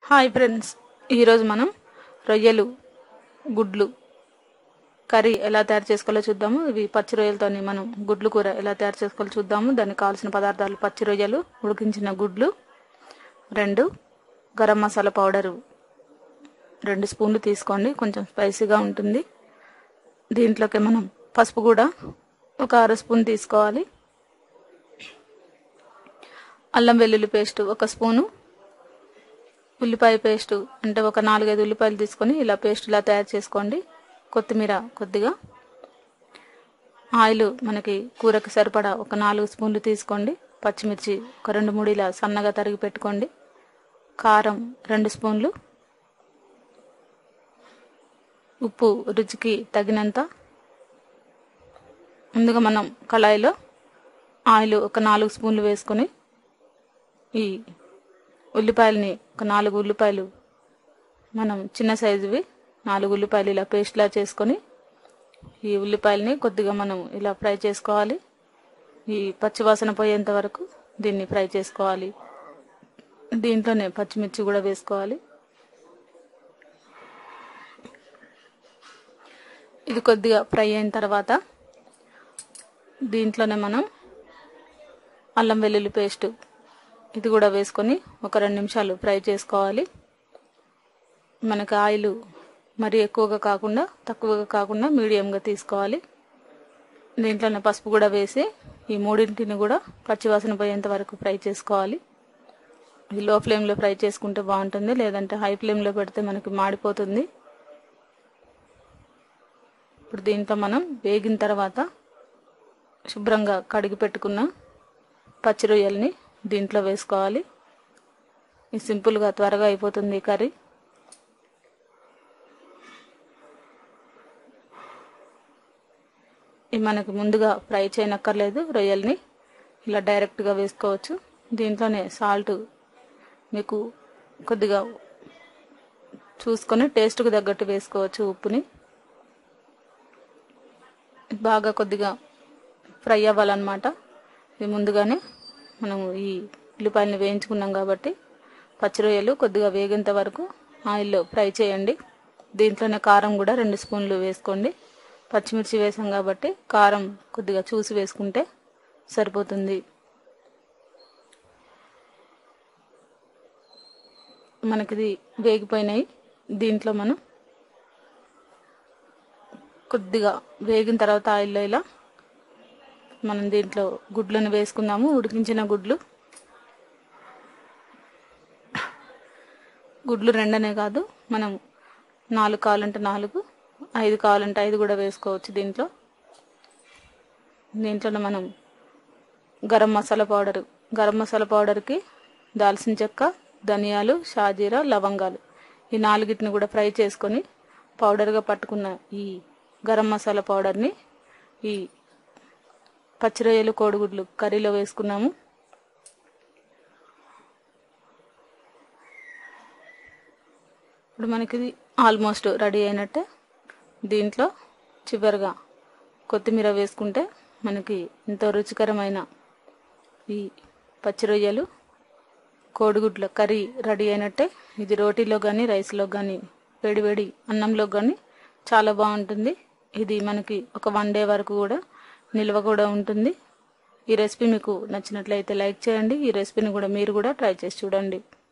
hi friends ఈరోజు మనం రొయ్యలు గుడ్లు కర్రీ ఎలా తయారు చేసుకోవాలో చూద్దాము ఇవి పచ్చి రొయ్యలతోని మనం గుడ్లు కూర ఎలా తయారు చేసుకోవాలో చూద్దాము దానికి కావాల్సిన పదార్థాలు పచ్చి రొయ్యలు ఉడికించిన గుడ్లు రెండు గరం మసాలా పౌడరు రెండు స్పూన్లు తీసుకోండి కొంచెం స్పైసీగా ఉంటుంది దీంట్లోకి మనం పసుపు కూడా ఒక అర స్పూన్ తీసుకోవాలి అల్లం వెల్లుల్లి పేస్ట్ ఒక స్పూను ఉల్లిపాయ పేస్ట్ అంటే ఒక నాలుగైదు ఉల్లిపాయలు తీసుకొని ఇలా పేస్ట్ ఇలా తయారు చేసుకోండి కొత్తిమీర కొద్దిగా ఆయిల్ మనకి కూరకి సరిపడా ఒక నాలుగు స్పూన్లు తీసుకోండి పచ్చిమిర్చి ఒక రెండు మూడు ఇలా సన్నగా తరిగి పెట్టుకోండి కారం రెండు స్పూన్లు ఉప్పు రుచికి తగినంత ముందుగా మనం కళాయిలో ఆయిల్ ఒక నాలుగు స్పూన్లు వేసుకొని ఈ ఉల్లిపాయలని ఒక నాలుగు ఉల్లిపాయలు మనం చిన్న సైజువి నాలుగు ఉల్లిపాయలు ఇలా పేస్ట్లా చేసుకొని ఈ ఉల్లిపాయలని కొద్దిగా మనం ఇలా ఫ్రై చేసుకోవాలి ఈ పచ్చివాసన పోయేంత వరకు దీన్ని ఫ్రై చేసుకోవాలి దీంట్లోనే పచ్చిమిర్చి కూడా వేసుకోవాలి ఇది కొద్దిగా ఫ్రై అయిన తర్వాత దీంట్లోనే మనం అల్లం వెల్లుల్లి పేస్ట్ ఇది కూడా వేసుకొని ఒక రెండు నిమిషాలు ఫ్రై చేసుకోవాలి మనకు ఆయిల్ మరి ఎక్కువగా కాకుండా తక్కువగా కాకుండా మీడియంగా తీసుకోవాలి దీంట్లోనే పసుపు కూడా వేసి ఈ మూడింటిని కూడా పచ్చివాసన పోయేంత వరకు ఫ్రై చేసుకోవాలి ఇది లో ఫ్లేమ్లో ఫ్రై చేసుకుంటే బాగుంటుంది లేదంటే హై ఫ్లేమ్లో పెడితే మనకి మాడిపోతుంది ఇప్పుడు దీంట్లో మనం వేగిన తర్వాత శుభ్రంగా కడిగి పెట్టుకున్న పచ్చి రొయ్యల్ని దీంట్లో వేసుకోవాలి ఇది సింపుల్గా త్వరగా అయిపోతుంది ఈ కర్రీ ఇది మనకి ముందుగా ఫ్రై చేయనక్కర్లేదు రొయ్యల్ని ఇలా డైరెక్ట్గా వేసుకోవచ్చు దీంట్లోనే సాల్ట్ మీకు కొద్దిగా చూసుకొని టేస్ట్కి తగ్గట్టు వేసుకోవచ్చు ఉప్పుని బాగా కొద్దిగా ఫ్రై అవ్వాలన్నమాట ఇది ముందుగానే మనము ఈ ఉల్లిపాయలని వేయించుకున్నాం కాబట్టి పచ్చి రొయ్యలు కొద్దిగా వేగేంత వరకు ఆయిల్లో ఫ్రై చేయండి దీంట్లోనే కారం కూడా రెండు స్పూన్లు వేసుకోండి పచ్చిమిర్చి వేసాం కాబట్టి కారం కొద్దిగా చూసి వేసుకుంటే సరిపోతుంది మనకిది వేగిపోయినాయి దీంట్లో మనం కొద్దిగా వేగిన తర్వాత ఆయిల్లో ఇలా మనం దీంట్లో గుడ్లను వేసుకుందాము ఉడికించిన గుడ్లు గుడ్లు రెండనే కాదు మనం నాలుగు కావాలంటే నాలుగు ఐదు కావాలంటే ఐదు కూడా వేసుకోవచ్చు దీంట్లో దీంట్లో మనం గరం మసాలా పౌడర్ గరం మసాలా పౌడర్కి దాల్చిన చెక్క ధనియాలు షాజీరా లవంగాలు ఈ నాలుగిటిని కూడా ఫ్రై చేసుకొని పౌడర్గా పట్టుకున్న ఈ గరం మసాలా పౌడర్ని ఈ పచ్చిరొయ్యలు కోడిగుడ్లు కర్రీలో వేసుకున్నాము ఇప్పుడు మనకి ఇది ఆల్మోస్ట్ రెడీ అయినట్టే దీంట్లో చివరిగా కొత్తిమీర వేసుకుంటే మనకి ఎంతో రుచికరమైన ఈ పచ్చి రొయ్యలు కోడిగుడ్ల కర్రీ రెడీ అయినట్టే ఇది రోటీలో కానీ రైస్లో కానీ వేడివేడి అన్నంలో కానీ చాలా బాగుంటుంది ఇది మనకి ఒక వన్ డే వరకు కూడా నిల్వ కూడా ఉంటుంది ఈ రెసిపీ మీకు నచ్చినట్లయితే లైక్ చేయండి ఈ రెసిపీని కూడా మీరు కూడా ట్రై చేసి చూడండి